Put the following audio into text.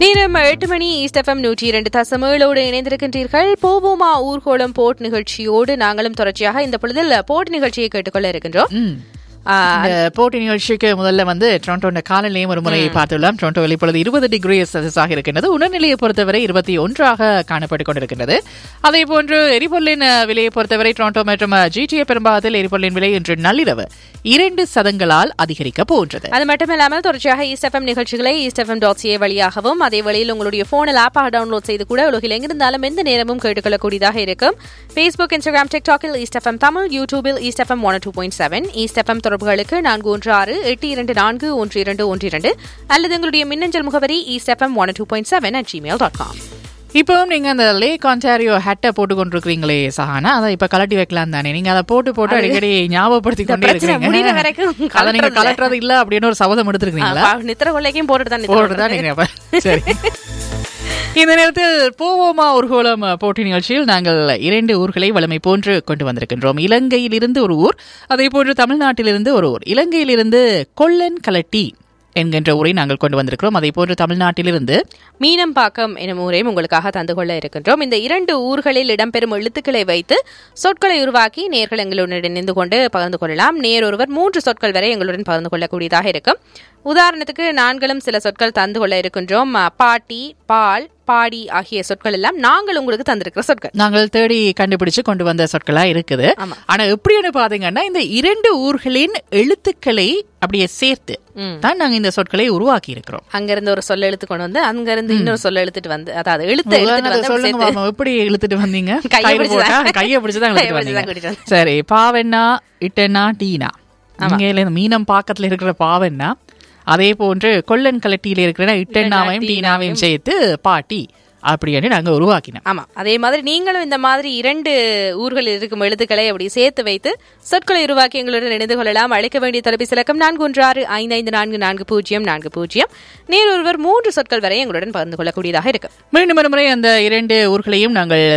நேரம் எட்டு மணி east FM நூற்றி இரண்டு தசம் ஏழோடு இணைந்திருக்கின்றீர்கள் போவோமா ஊர்கோளம் போட் நிகழ்ச்சியோடு நாங்களும் தொடர்ச்சியாக இந்த பொழுதில் போட் நிகழ்ச்சியை கேட்டுக்கொள்ள இருக்கின்றோம் ம். ஆ, இந்த போட்டி நிகழ்ச்சிக்கு முதல்ல வந்து டொரண்டோ காலநிலையும் ஒரு முறை பார்த்துள்ளோம் டொரண்டோவில் இப்பொழுது இருபது டிகிரி செல்சியஸாக இருக்கின்றது உணர்நிலையை பொறுத்தவரை இருபத்தி ஒன்றாக காணப்பட்டுக் கொண்டிருக்கின்றது அதே போன்று எரிபொருளின் அஹ், விலையை பொறுத்தவரை டொரண்டோ மற்றும் ஜிடிஏ பெரும்பாகத்தில் எரிபொருளின் விலை இன்று நள்ளிரவு இரண்டு சதங்களால் அதிகரிக்க போன்றது அது மட்டுமில்லாமல் தொடர்ச்சியாக ஈஸ்ட் எஃப்எம் நிகழ்ச்சிகளை ஈஸ்ட் எஃப்எம் டாட் சிஏ வழியாகவும் அதே வழியில் உங்களுடைய போனில் ஆப்பாக டவுன்லோட் செய்து கூட உலகில் எங்கிருந்தாலும் எந்த நேரமும் கேட்டுக்கொள்ளக்கூடியதாக இருக்கும் ஃபேஸ்புக் இன்ஸ்டாகிராம் டிக்டாக்கில் ஈஸ்ட் எஃப்எம் தமிழ் யூடியூபில் east FM one two point seven east FM தொடர்புகளுக்கு நான்கு ஒன்று ஆறு எட்டு இரண்டு நான்கு ஒன்று இரண்டு ஒன்று இரண்டு அல்லது எங்களுடைய மின்னஞ்சல் முகவரி east FM one two point seven at gmail dot com இப்பவும் நீங்க அந்த லேக் ஆன்டாரியோ ஹேட்டை போட்டு கொண்டிருக்கிறீங்களே சஹானா அதை இப்ப கலட்டி வைக்கலாம் தானே நீங்க அதை போட்டு போட்டு அடிக்கடி ஞாபகப்படுத்தி கொண்டே பிரச்சனை முடியிற வரைக்கும் இருக்கீங்க அதை நீங்க கலட்டுறது. கலட்டுறது இல்ல அப்படின்னு ஒரு சபதம் எடுத்துருக்கீங்களா நித்திர கொள்ளைக்கும் போட்டுட்டு தான் நித்திர போடுறதா நீங்க அப்ப சரி இந்த நேரத்தில் போவோமா ஊர்கோளம் போட்டி நிகழ்ச்சியில் நாங்கள் இரண்டு ஊர்களை வலிமை போன்று கொண்டு வந்திருக்கின்றோம் இலங்கையிலிருந்து ஒரு ஊர் அதே போன்று தமிழ்நாட்டிலிருந்து ஒரு ஊர் இலங்கையிலிருந்து கொல்லன் கலட்டி என்கின்ற ஊரை நாங்கள் கொண்டு வந்திருக்கிறோம் அதே போன்று தமிழ்நாட்டிலிருந்து மீனம்பாக்கம் எனும் ஊரையும் உங்களுக்காக தந்து கொள்ள இருக்கின்றோம் இந்த இரண்டு ஊர்களில் இடம்பெறும் எழுத்துக்களை வைத்து சொற்களை உருவாக்கி நேர்கள் எங்களுடன் இணைந்து கொண்டு பகிர்ந்து கொள்ளலாம் நேர் ஒருவர் மூன்று சொற்கள் வரை எங்களுடன் பகிர்ந்து கொள்ளக்கூடியதாக இருக்கும் உதாரணத்துக்கு நான்களும் சில சொற்கள் தந்து கொள்ள இருக்கின்றோம் அஹ், பாட்டி பால் பாடி ஆகிய சொற்கள் எல்லாம் நாங்கள் உங்களுக்கு தந்திருக்கிற சொற்கள் நாங்கள் தேடி கண்டுபிடிச்சு கொண்டு வந்த சொற்களா இருக்குது ஆமா. ஆனா எப்படின்னு பாத்தீங்கன்னா இந்த இரண்டு ஊர்களின் எழுத்துக்களை அப்படியே சேர்த்து ம். தான் நாங்க இந்த சொற்களை உருவாக்கி இருக்கிறோம் அங்கிருந்து ஒரு சொல்ல எழுத்து கொண்டு வந்து அங்கிருந்து இன்னொரு சொல்ல எழுத்துட்டு வந்து அதாவது எழுத்து எழுத்துட்டு உதாரணத்தை வந்து அப்படி சொல்லுங்க சேர்த்து- மாமா, எப்படி இழுத்துட்டு வந்தீங்க கையை கயிறு பிடிச்சுதான். போட்டா, கையை பிடிச்சுதான் கையை இழுத்துட்டு பிடிச்சுதான் வந்தீங்க கூட்டிட்டு வந்தேன். சரி பாவென்னா இட்டனா டீனா இங்க மீனம் பாக்கத்துல இருக்கிற பாவென்னா அதே போன்று கொல்லன் கலட்டியில இருக்கிற இட்டனாவையும் டீனாவையும் சேர்த்து பாட்டி அப்படின்னு நாங்க உருவாக்கினோம் ஆமா அதே மாதிரி நீங்களும் இந்த மாதிரி இரண்டு ஊர்களில் இருக்கும் எழுத்துக்களை அப்படி சேர்த்து வைத்து சொற்களை உருவாக்கி எங்களுடன் இணைந்து கொள்ளலாம் அழைக்க வேண்டிய தொலைபேசி இலக்கம் நான்கு ஒன்று ஆறு ஐந்து ஐந்து நான்கு நான்கு பூஜ்ஜியம் நான்கு பூஜ்ஜியம் நேர் ஒருவர் மூன்று சொற்கள் வரை எங்களுடன் பகிர்ந்து கொள்ளக்கூடியதாக இருக்கு மீண்டும் ஒரு முறை அந்த இரண்டு ஊர்களையும் நாங்கள்